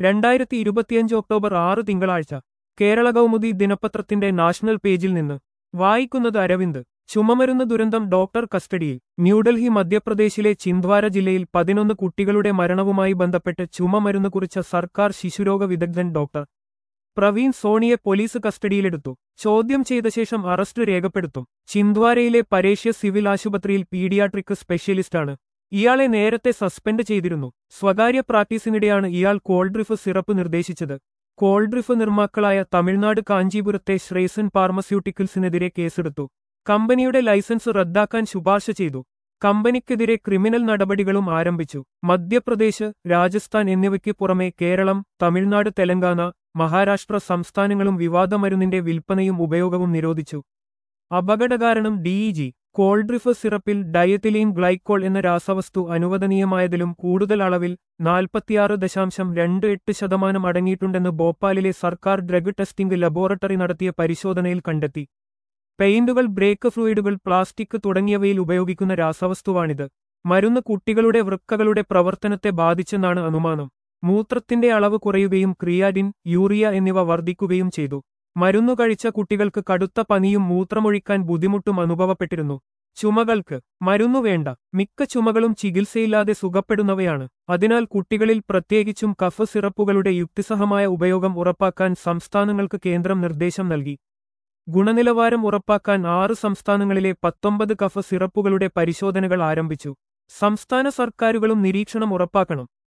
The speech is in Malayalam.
രണ്ടായിരത്തി ഇരുപത്തിയഞ്ച് ഒക്ടോബർ ആറ് തിങ്കളാഴ്ച കേരള കൗമുദി ദിനപത്രത്തിന്റെ നാഷണൽ പേജിൽ നിന്ന് വായിക്കുന്നത് അരവിന്ദ് ചുമമരുന്ന് ദുരന്തം ഡോക്ടർ കസ്റ്റഡിയിൽ ന്യൂഡൽഹി മധ്യപ്രദേശിലെ ചിന്ദ്വാര ജില്ലയിൽ പതിനൊന്ന് കുട്ടികളുടെ മരണവുമായി ബന്ധപ്പെട്ട് ചുമമരുന്ന് കുറിച്ച സർക്കാർ ശിശുരോഗ വിദഗ്ധൻ ഡോക്ടർ പ്രവീൺ സോണിയെ പോലീസ് കസ്റ്റഡിയിലെടുത്തു ചോദ്യം ചെയ്ത ശേഷം അറസ്റ്റ് രേഖപ്പെടുത്തും ചിന്ദ്വാരയിലെ പരേഷ്യ സിവിൽ ആശുപത്രിയിൽ പീഡിയാട്രിക് സ്പെഷ്യലിസ്റ്റാണ് ഇയാളെ നേരത്തെ സസ്പെൻഡ് ചെയ്തിരുന്നു സ്വകാര്യ പ്രാക്ടീസിനിടെയാണ് ഇയാൾ കോൾഡ്രിഫ് സിറപ്പ് നിർദ്ദേശിച്ചത് കോൾഡ്രിഫ് നിർമ്മാക്കളായ തമിഴ്നാട് കാഞ്ചീപുരത്തെ ശ്രേസൻ ഫാർമസ്യൂട്ടിക്കൽസിനെതിരെ കേസെടുത്തു കമ്പനിയുടെ ലൈസൻസ് റദ്ദാക്കാൻ ശുപാർശ ചെയ്തു കമ്പനിക്കെതിരെ ക്രിമിനൽ നടപടികളും ആരംഭിച്ചു മധ്യപ്രദേശ് രാജസ്ഥാൻ എന്നിവയ്ക്ക് പുറമെ കേരളം തമിഴ്നാട് തെലങ്കാന മഹാരാഷ്ട്ര സംസ്ഥാനങ്ങളും വിവാദമരുന്നിന്റെ വിൽപ്പനയും ഉപയോഗവും നിരോധിച്ചു അപകടകാരണം ഡിഇജി കോൾഡ്രിഫ് സിറപ്പിൽ ഡയത്തിലീൻ ഗ്ലൈക്കോൾ എന്ന രാസവസ്തു അനുവദനീയമായതിലും കൂടുതൽ അളവിൽ നാൽപ്പത്തിയാറ് ദശാംശം രണ്ട് എട്ട് ശതമാനം അടങ്ങിയിട്ടുണ്ടെന്ന് ഭോപ്പാലിലെ സർക്കാർ ഡ്രഗ് ടെസ്റ്റിംഗ് ലബോറട്ടറി നടത്തിയ പരിശോധനയിൽ കണ്ടെത്തി പെയിന്റുകൾ ബ്രേക്ക് ഫ്ലൂയിഡുകൾ പ്ലാസ്റ്റിക് തുടങ്ങിയവയിൽ ഉപയോഗിക്കുന്ന രാസവസ്തുവാണിത് മരുന്ന് കുട്ടികളുടെ വൃക്കകളുടെ പ്രവർത്തനത്തെ ബാധിച്ചെന്നാണ് അനുമാനം മൂത്രത്തിന്റെ അളവ് കുറയുകയും ക്രിയാറ്റിൻ യൂറിയ എന്നിവ വർദ്ധിക്കുകയും ചെയ്തു മരുന്നു കഴിച്ച കുട്ടികൾക്ക് കടുത്ത പനിയും മൂത്രമൊഴിക്കാൻ ബുദ്ധിമുട്ടും അനുഭവപ്പെട്ടിരുന്നു ചുമകൾക്ക് മരുന്നു വേണ്ട മിക്ക ചുമകളും ചികിത്സയില്ലാതെ സുഖപ്പെടുന്നവയാണ് അതിനാൽ കുട്ടികളിൽ പ്രത്യേകിച്ചും കഫ് സിറപ്പുകളുടെ യുക്തിസഹമായ ഉപയോഗം ഉറപ്പാക്കാൻ സംസ്ഥാനങ്ങൾക്ക് കേന്ദ്രം നിർദ്ദേശം നൽകി ഗുണനിലവാരം ഉറപ്പാക്കാൻ ആറ് സംസ്ഥാനങ്ങളിലെ പത്തൊമ്പത് കഫ് സിറപ്പുകളുടെ പരിശോധനകൾ ആരംഭിച്ചു സംസ്ഥാന സർക്കാരുകളും നിരീക്ഷണം ഉറപ്പാക്കണം